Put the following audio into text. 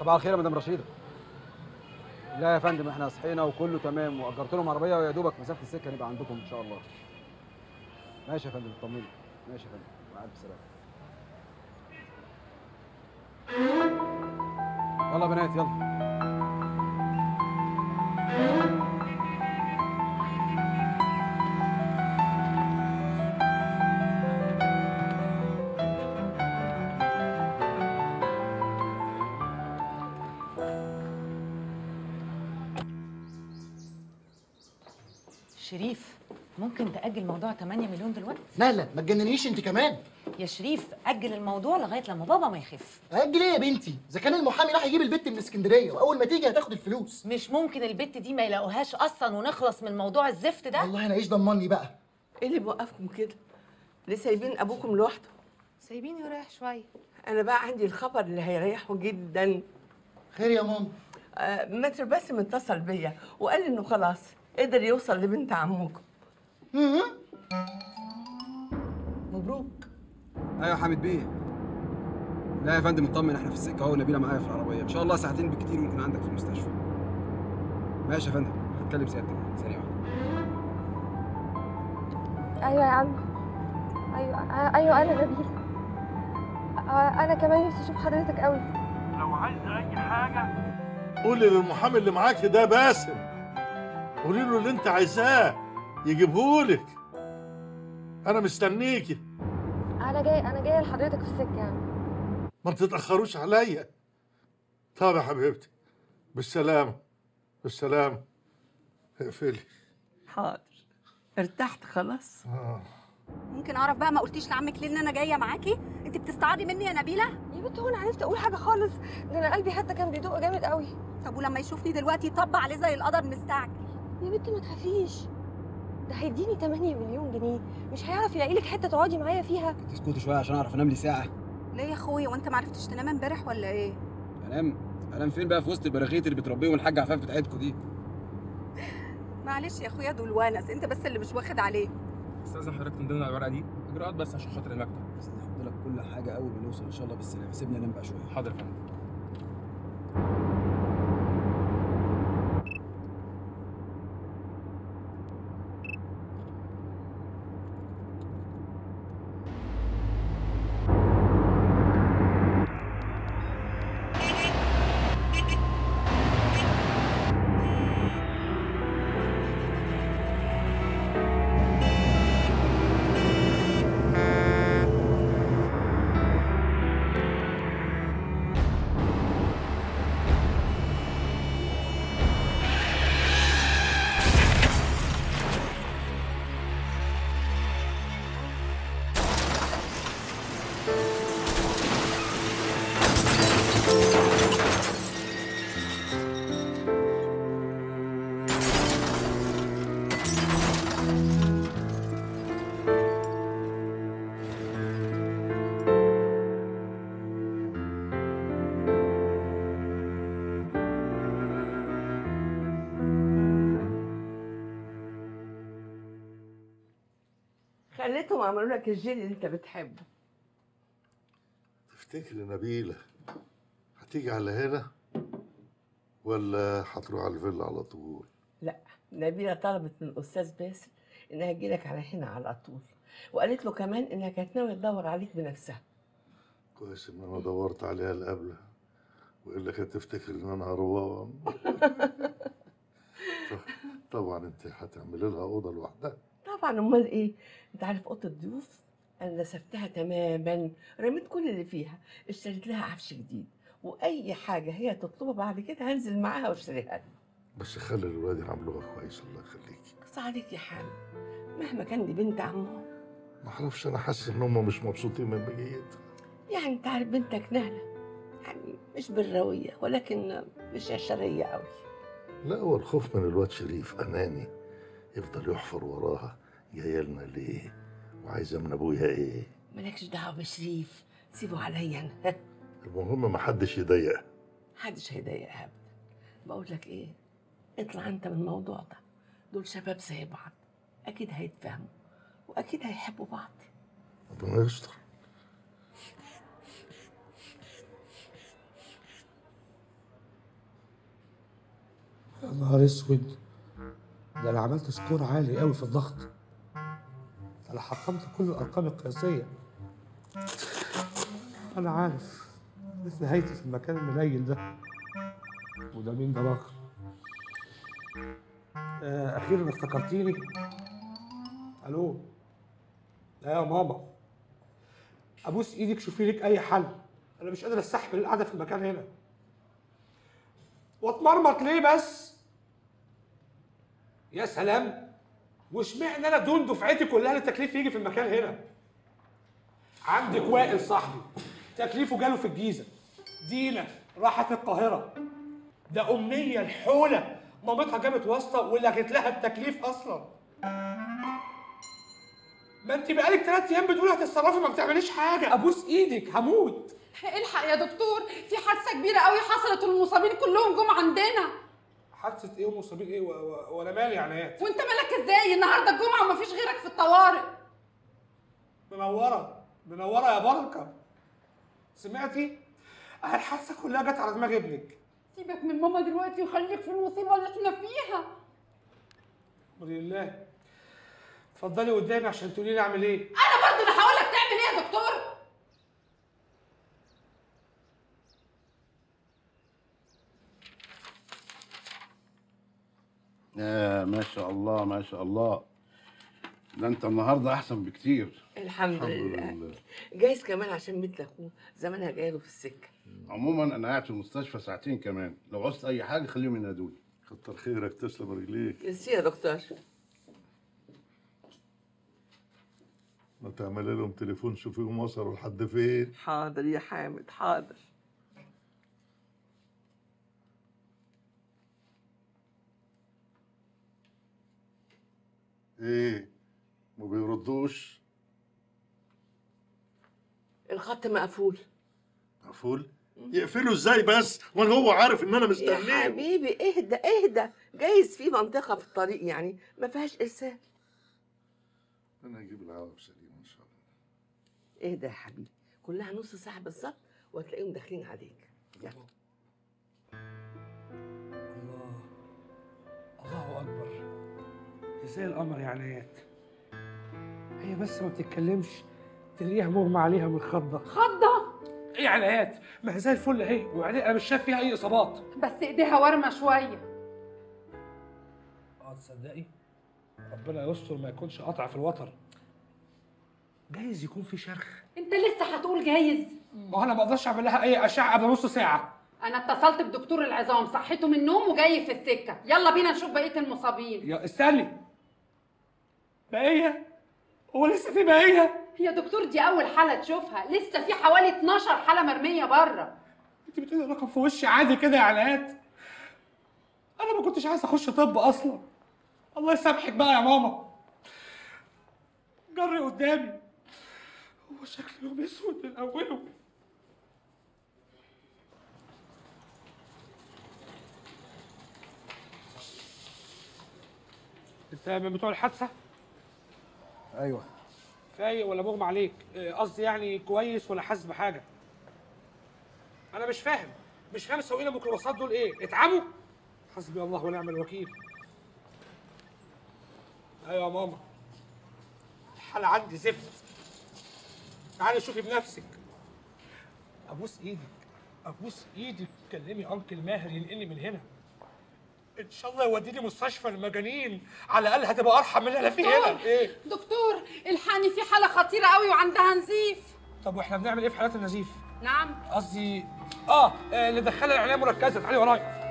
صباح الخير يا مدام رشيده لا يا فندم احنا صحينا وكله تمام واجرت لهم عربيه ويا دوبك مسافه السكه نبقى عندكم ان شاء الله ماشي يا فندم اطمني ماشي يا فندم مع الف سلامه يلا يا بنات يلا شريف ممكن تأجل موضوع 8 مليون دلوقتي؟ لا لا ما تجننيش انت كمان يا شريف أجل الموضوع لغاية لما بابا ما يخف اجل ايه يا بنتي اذا كان المحامي راح يجيب البت من اسكندريه واول ما تيجي هتاخد الفلوس مش ممكن البت دي ما يلاقوهاش أصلا ونخلص من موضوع الزفت ده والله انا ايش ضمني بقى ايه اللي موقفكم كده؟ ليه سايبين ابوكم لوحده؟ سايبيني يريح شوية انا بقى عندي الخبر اللي هيريحه جدا خير يا ماما آه متر باسم اتصل بيا وقال انه خلاص قدر يوصل لبنت عمكم مبروك ايوه يا حامد بيه لا يا فندم اطمن احنا في السكه اهو نبيله معايا في العربيه ان شاء الله ساعتين بكتير ممكن عندك في المستشفى ماشي يا فندم هتكلم سيادتك سريع ايوه يا عم ايوه آه، ايوه انا نبيل آه، انا كمان نفسي اشوف حضرتك قوي لو عايز اي حاجه قولي للمحامي اللي معاكي ده باسم قولي له اللي انت عايزاه يجيبهولك انا مستنيكي انا جاي انا جايه لحضرتك في السكه يعني ما تتاخروش عليا طب يا حبيبتي بالسلامه بالسلامه اقفلي حاضر ارتحت خلاص ممكن اعرف بقى ما قلتيش لعمك ليه ان انا جايه معاكي انت بتستعري مني يا نبيله يا بنت هو انا عرفت اقول حاجه خالص ده انا قلبي حتى كان بيدق جامد قوي طب ولما يشوفني دلوقتي يطبق عليه زي القدر مستعجل يا بنت ما تخافيش ده هيديني 8 مليون جنيه مش هيعرف يلاقي لك حته تقعدي معايا فيها تسكتوا شويه عشان اعرف انام لي ساعه ليه يا اخويا وانت ما عرفتش تنام امبارح ولا ايه انام انام فين بقى في وسط البراغيث اللي بتربيهم الحاج عفاف بتاعتكم دي معلش يا اخويا دول ونس انت بس اللي مش واخد عليه استاذن حضرتك تمضي على الورقه دي اجراءات بس عشان خاطر المكتب بس نحط لك كل حاجه اول ما نوصل ان شاء الله بالسلامه سيبني انام بقى شويه حاضر يا فندم خليتهم عملوا لك الجيل اللي انت بتحبه تفتكري نبيله هتيجي على هنا ولا هتروح على الفيلا على طول لا نبيله طلبت من الاستاذ باسم انها تجيلك على هنا على طول وقالت له كمان انها كانت ناويه تدور عليك بنفسها كويس ان انا دورت عليها القبلة والا كانت تفتكر ان انا هروان طبعا انت هتعملي لها اوضه لوحدها طبعا امال ايه انت عارف اوضه الضيوف انا نسفتها تماما رميت كل اللي فيها اشتريت لها عفش جديد واي حاجه هي تطلبها بعد كده هنزل معاها واشتريها لها بس خلي الولاد يعملوها كويس الله يخليكي بس عليك يا حامد مهما كان دي بنت عمهم ما اعرفش انا حاسس ان هم مش مبسوطين من مجيتها يعني انت عارف بنتك نهله يعني مش بالرويه ولكن مش عشريه قوي لا هو الخوف من الواد شريف اناني يفضل يحفر وراها جايه لنا ليه وعايزه من ابويا ايه مالكش دعوه بشريف سيبه عليا انا المهم ما حدش يضايقها محدش هيضايقها ابدا بقول لك ايه اطلع انت من الموضوع ده دول شباب زي بعض اكيد هيتفاهموا واكيد هيحبوا بعض ربنا يستر يا نهار اسود ده انا عملت سكور عالي قوي في الضغط انا حطمت كل الارقام القياسيه انا عارف بس نهايتي في المكان المنيل ده وده مين براك آه اخيرا افتكرتيني الو لا يا ماما ابوس ايدك شوفي لك اي حل انا مش قادر استحمل القعده في المكان هنا واتمرمط ليه بس يا سلام واشمعنى انا دون دفعتي كلها اللي التكليف يجي في المكان هنا عندك وائل صاحبي تكليفه جاله في الجيزه دينا راحت القاهره ده امنيه الحوله مامتها جابت واسطه ولغت لها التكليف اصلا ما انت بقالك ثلاث ايام بتقولي هتتصرفي ما بتعمليش حاجه ابوس ايدك هموت الحق يا دكتور في حادثه كبيره قوي حصلت والمصابين كلهم جم عندنا حادثه ايه ومصابين ايه و- و- وانا مالي يعني ايه وانت مالك ازاي النهارده الجمعه ومفيش غيرك في الطوارئ منوره منوره يا بركه سمعتي الحادثه كلها جت على دماغ ابنك سيبك من ماما دلوقتي وخليك في المصيبه اللي احنا فيها امر الله اتفضلي قدامي عشان تقولي لي اعمل ايه انا برضه اللي هقول لك تعمل ايه يا دكتور آه ما شاء الله ما شاء الله ده انت النهارده احسن بكتير الحمد لله جايز كمان عشان مثل اخوه زمانها جايه له في السكه عموما انا قاعد في المستشفى ساعتين كمان لو عوزت اي حاجه خليهم ينادوني كتر خيرك تسلم رجليك ميرسي يا دكتور ما تعمل لهم تليفون شوفيهم وصلوا لحد فين حاضر يا حامد حاضر ايه ما بيردوش الخط مقفول مقفول يقفلوا ازاي بس وانا هو عارف ان انا يا مستنيه حبيبي اهدى اهدى جايز في منطقه في الطريق يعني ما فيهاش ارسال انا هجيب العوض سليم ان شاء الله اهدى يا حبيبي كلها نص ساعه بالظبط وهتلاقيهم داخلين عليك يلا الله الله اكبر ازاي القمر يا عنايات هي بس ما بتتكلمش تلاقيها مغمى عليها من خضه خضه ايه يا عنايات ما هي زي الفل اهي وبعدين انا مش شايف فيها اي اصابات بس ايديها ورمه شويه اه تصدقي ربنا يستر ما يكونش قطع في الوتر جايز يكون في شرخ انت لسه هتقول جايز ما هو انا ما اقدرش اعمل لها اي اشعه قبل نص ساعه انا اتصلت بدكتور العظام صحته من النوم وجاي في السكه يلا بينا نشوف بقيه المصابين يا استني بقيه هو لسه في بقيه يا دكتور دي اول حاله تشوفها لسه في حوالي 12 حاله مرميه بره انت بتقولي رقم في وشي عادي كده يا عنايات انا ما كنتش عايز اخش طب اصلا الله يسامحك بقى يا ماما جري قدامي هو شكله يوم اسود من اوله انت من بتوع الحادثه ايوه فايق ولا مغمى عليك آه، قصدي يعني كويس ولا حاسس بحاجه انا مش فاهم مش فاهم سواقين الميكروباصات دول ايه اتعموا حسبي الله ونعم الوكيل ايوه يا ماما الحاله عندي زفت تعالي شوفي بنفسك ابوس ايدك ابوس ايدك كلمي انكل ماهر ينقلني من هنا ان شاء الله يوديني مستشفى المجانين على الاقل هتبقى ارحم من اللي انا فيه هنا ايه دكتور الحقني في حاله خطيره قوي وعندها نزيف طب واحنا بنعمل ايه في حالات النزيف نعم قصدي اه آه، اللي دخلها العنايه مركزه تعالي ورايا